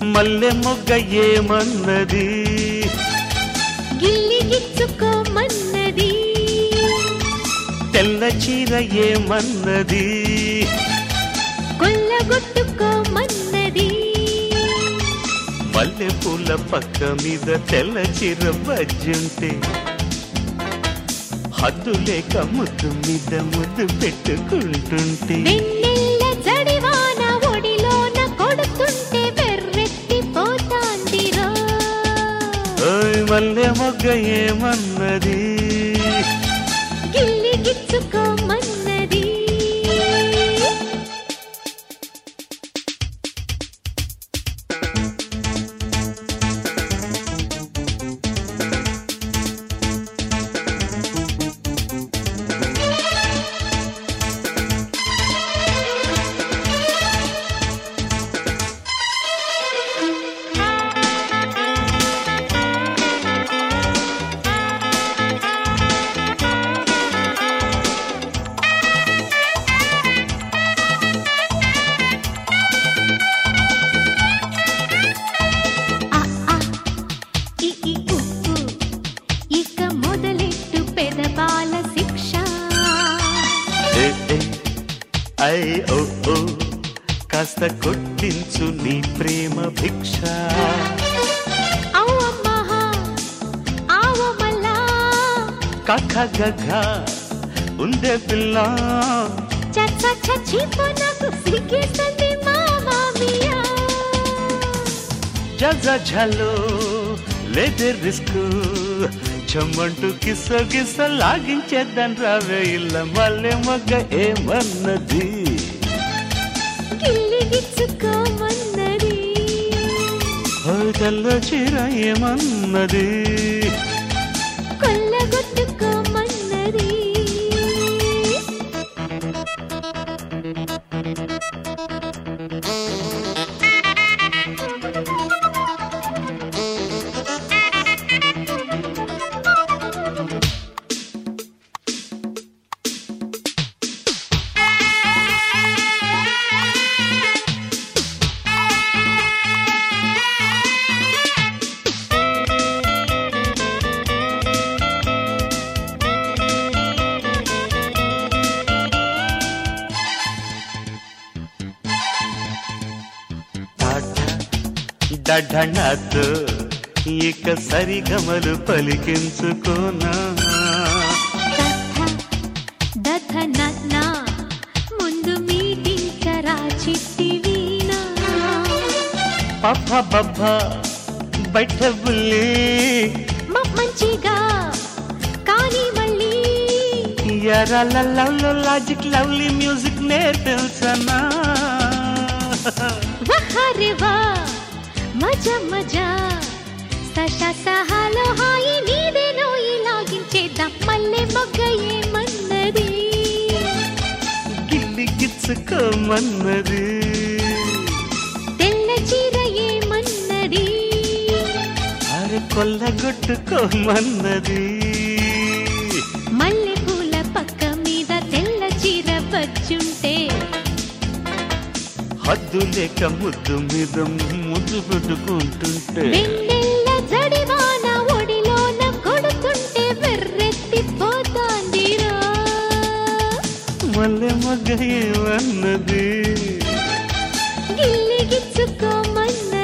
మల్లె మొగ్గ ఏమన్నది గిల్లి గిచ్చుకోమన్నది తెల్ల చీర ఏమన్నది కొల్లగొట్టుకోమన్నది మల్లె పూల పక్క మీద తెల్ల చీర బజ్జుంటే హద్దు లేక ముద్దు మీద ముద్దు పెట్టుకుంటుంటే వెన్నెల్ల జడివాన ఒడిలోన కొడుతుంటే వెర్రెత్తి పోతాందిరో ఓయ్ మల్లె మొగ్గ ఏమన్నది గిల్లి గిచ్చుకోమన్నది ఆ ఆ ఇ ఇ ఉ ఉ ఇక మొదలెట్టు పెదబాల శిక్ష ఏ, ఏ, ఐ ఓ ఓ కాస్త కొట్టించు నీ ప్రేమ భిక్ష అవ్వమ్మహా ఆవమల్లా కఖ గఘ ఉందే పిల్ల చచ్చ చచ్చిపో నాకు సిగ్గేస్తుంది మామామియా జజ ఝలో లేదే రిస్క్ చెమ్మంటూ కిస్స కిస్స లాగించేద్దాం రావే ఇల్ల మల్లె మొగ్గ ఏమన్నది గిల్లి గిచ్చుకోమన్నది ఓ తెల్ల చీర ఏమన్నది కొల్లగొట్టుకోమన్నది డఢణతో ఇక సరిగమలు పలికించుకోనా దథ నన్న ముందు మీటించరా చిట్టి వీణ పప్ప బబ్బ బయట బుల్లి మ- మంచిగా కానీ మళ్ళీ ఎర్రల లవ్లో లాజిక్ లవ్లీ మ్యూజిక్ నేర్పించనా వహరివా మజా మజా సష సహాలో హాయి నీదేనో ఇలాగించేద్దాం మల్లె మొగ్గ ఏమన్నది గిల్లి గిచ్చుకోమన్నది తెల్ల చీర ఏమన్నది అరే కొల్లగొట్టుకోమన్నది మల్లె పూల పక్క మీద తెల్ల చీర వచ్చుంటే హద్దు లేక ముద్దు మీద ముద్దు పెట్టుకుంటుంటే వెన్నెల్ల జడివాన ఒడిలోన కొడుతుంటే వెర్రెత్తి పోతాందిరో మల్లె మొగ్గ ఏమన్నది గిల్లి గిచ్చుకోమన్నది